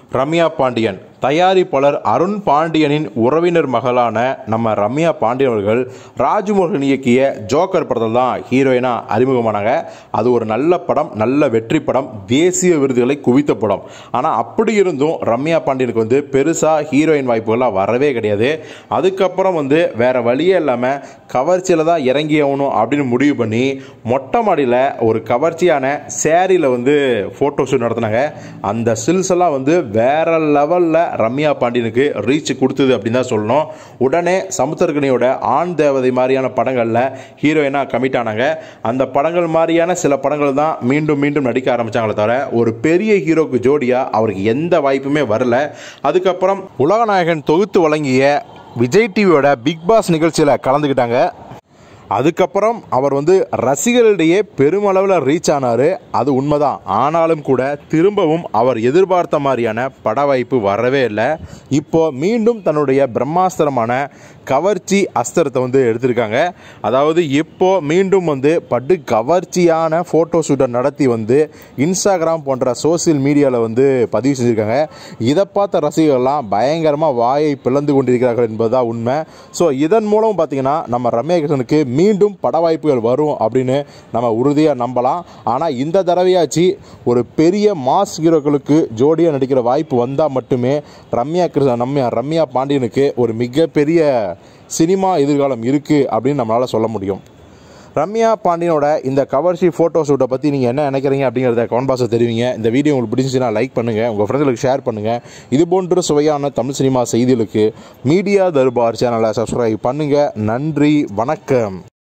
ரம்யா பாண்டியன் தயாரிப்பாளர் அருண் பாண்டியனின் உறவினர் மகளான நம்ம ரம்யா பாண்டியன் அவர்கள் ராஜ்மோகன் இயக்கிய ஜோக்கர் படத்தில் தான் ஹீரோயினாக அறிமுகமானாங்க அது ஒரு நல்ல படம் நல்ல வெற்றி படம் தேசிய விருதுகளை குவித்த படம் ஆனால் அப்படி இருந்தும் ரம்யா பாண்டியனுக்கு வந்து பெருசாக ஹீரோயின் வாய்ப்புகள்லாம் வரவே கிடையாது அதுக்கப்புறம் வந்து வேற வழியே இல்லாமல் கவர்ச்சியில் தான் இறங்கி ஆகணும் அப்படின்னு முடிவு பண்ணி மொட்டை மாடியில் ஒரு கவர்ச்சியான சேரீல வந்து ஃபோட்டோ ஷூட் நடத்தினாங்க அந்த ஸ்டில்ஸ் எல்லாம் வந்து வேற லெவலில் ரம்யா பாண்டியனுக்கு ரீச் கொடுத்தது அப்படின்னு தான் சொல்லணும் உடனே சமுத்திரகனியோட ஆண் தேவதை மாதிரியான படங்களில் ஹீரோயினாக கமிட் ஆனாங்க அந்த படங்கள் மாதிரியான சில படங்கள் தான் மீண்டும் மீண்டும் நடிக்க ஆரம்பிச்சாங்களே தவிர ஒரு பெரிய ஹீரோக்கு ஜோடியாக அவருக்கு எந்த வாய்ப்புமே வரல அதுக்கப்புறம் உலகநாயகன் தொகுத்து வழங்கிய விஜய் டிவியோட பிக் பாஸ் நிகழ்ச்சியில் கலந்துக்கிட்டாங்க அதுக்கப்புறம் அவர் வந்து ரசிகர்களிடையே பெருமளவில் ரீச் ஆனார் அது உண்மைதான் ஆனாலும் கூட திரும்பவும் அவர் எதிர்பார்த்த மாதிரியான பட வாய்ப்பு வரவே இல்லை இப்போ மீண்டும் தன்னுடைய பிரம்மாஸ்திரமான கவர்ச்சி அஸ்திரத்தை வந்து எடுத்திருக்காங்க அதாவது இப்போ மீண்டும் வந்து படு கவர்ச்சியான ஃபோட்டோ ஷூட்டை நடத்தி வந்து இன்ஸ்டாகிராம் போன்ற சோசியல் மீடியாவில் வந்து பதிவு செஞ்சுருக்காங்க இதை பார்த்த ரசிகர்கள்லாம் பயங்கரமாக வாயை பிளந்து கொண்டிருக்கிறார்கள் என்பதுதான் உண்மை ஸோ இதன் மூலம் பார்த்தீங்கன்னா நம்ம ரம்யா கிருஷ்ணனுக்கு மீண்டும் பட வாய்ப்புகள் வரும் அப்படின்னு நம்ம உறுதியாக நம்பலாம் ஆனால் இந்த தடவையாச்சு ஒரு பெரிய மாஸ் ஹீரோக்களுக்கு ஜோடியாக நடிக்கிற வாய்ப்பு வந்தால் மட்டுமே ரம்யா கிருஷ்ணன் ரம்யா ரம்யா பாண்டியனுக்கு ஒரு மிகப்பெரிய சினிமா எதிர்காலம் இருக்குது அப்படின்னு நம்மளால் சொல்ல முடியும் ரம்யா பாண்டியனோட இந்த கவர்ச்சி ஃபோட்டோ ஷூட்டை பற்றி நீங்கள் என்ன நினைக்கிறீங்க அப்படிங்கிறத கமெண்ட் பாக்ஸில் தெரிவிங்க இந்த வீடியோ உங்களுக்கு பிடிச்சிச்சுன்னா லைக் பண்ணுங்கள் உங்கள் ஃப்ரெண்ட்களுக்கு ஷேர் பண்ணுங்கள் இது போன்ற சுவையான தமிழ் சினிமா செய்திகளுக்கு மீடியா தர்பார் சேனலை சப்ஸ்கிரைப் பண்ணுங்கள் நன்றி வணக்கம்